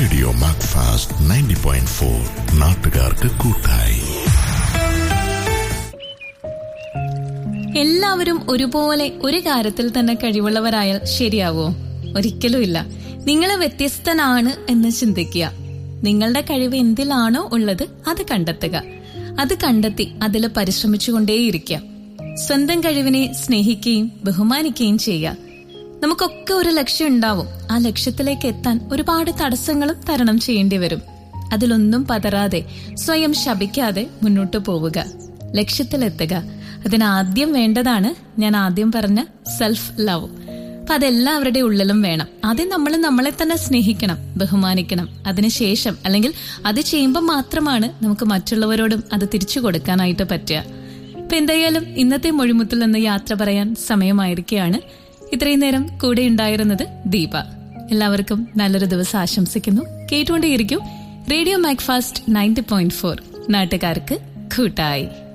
radio Macfast ninety point four നാട്ടുകാർക്ക് കൂട്ടായി എല്ലാവരും ഒരുപോലെ ഒരു കാര്യത്തിൽ തന്നെ കഴിവുള്ളവരായാൽ ശരിയാവോ ഒരിക്കലും ഇല്ല നിങ്ങൾ വ്യത്യസ്തനാണ് എന്ന് ചിന്തിക്കുക നിങ്ങളുടെ കഴിവ് എന്തിലാണോ ഉള്ളത് അത് കണ്ടെത്തുക അത് കണ്ടെത്തി അതിൽ പരിശ്രമിച്ചുകൊണ്ടേയിരിക്കുക സ്വന്തം കഴിവിനെ സ്നേഹിക്കുകയും ബഹുമാനിക്കുകയും ചെയ്യുക നമുക്കൊക്കെ ഒരു ലക്ഷ്യം ഉണ്ടാവും ആ ലക്ഷ്യത്തിലേക്ക് എത്താൻ ഒരുപാട് തടസ്സങ്ങളും തരണം ചെയ്യേണ്ടി വരും അതിലൊന്നും പതറാതെ സ്വയം ശപിക്കാതെ മുന്നോട്ട് പോവുക ലക്ഷ്യത്തിലെത്തുക അതിനാദ്യം വേണ്ടതാണ് ഞാൻ ആദ്യം പറഞ്ഞ സെൽഫ് ലവ് അപ്പൊ അതെല്ലാവരുടെ ഉള്ളിലും വേണം ആദ്യം നമ്മൾ നമ്മളെ തന്നെ സ്നേഹിക്കണം ബഹുമാനിക്കണം അതിനുശേഷം അല്ലെങ്കിൽ അത് ചെയ്യുമ്പോൾ മാത്രമാണ് നമുക്ക് മറ്റുള്ളവരോടും അത് തിരിച്ചു കൊടുക്കാനായിട്ട് പറ്റുക അപ്പൊ എന്തായാലും ഇന്നത്തെ മൊഴിമുത്തിൽ നിന്ന് യാത്ര പറയാൻ സമയമായിരിക്കുകയാണ് ഇത്രയും നേരം കൂടെ ഉണ്ടായിരുന്നത് ദീപ എല്ലാവർക്കും നല്ലൊരു ദിവസം ആശംസിക്കുന്നു കേട്ടുകൊണ്ടേയിരിക്കും radio Macfast ninety point four നാട്ടുകാർക്ക് കൂട്ടായി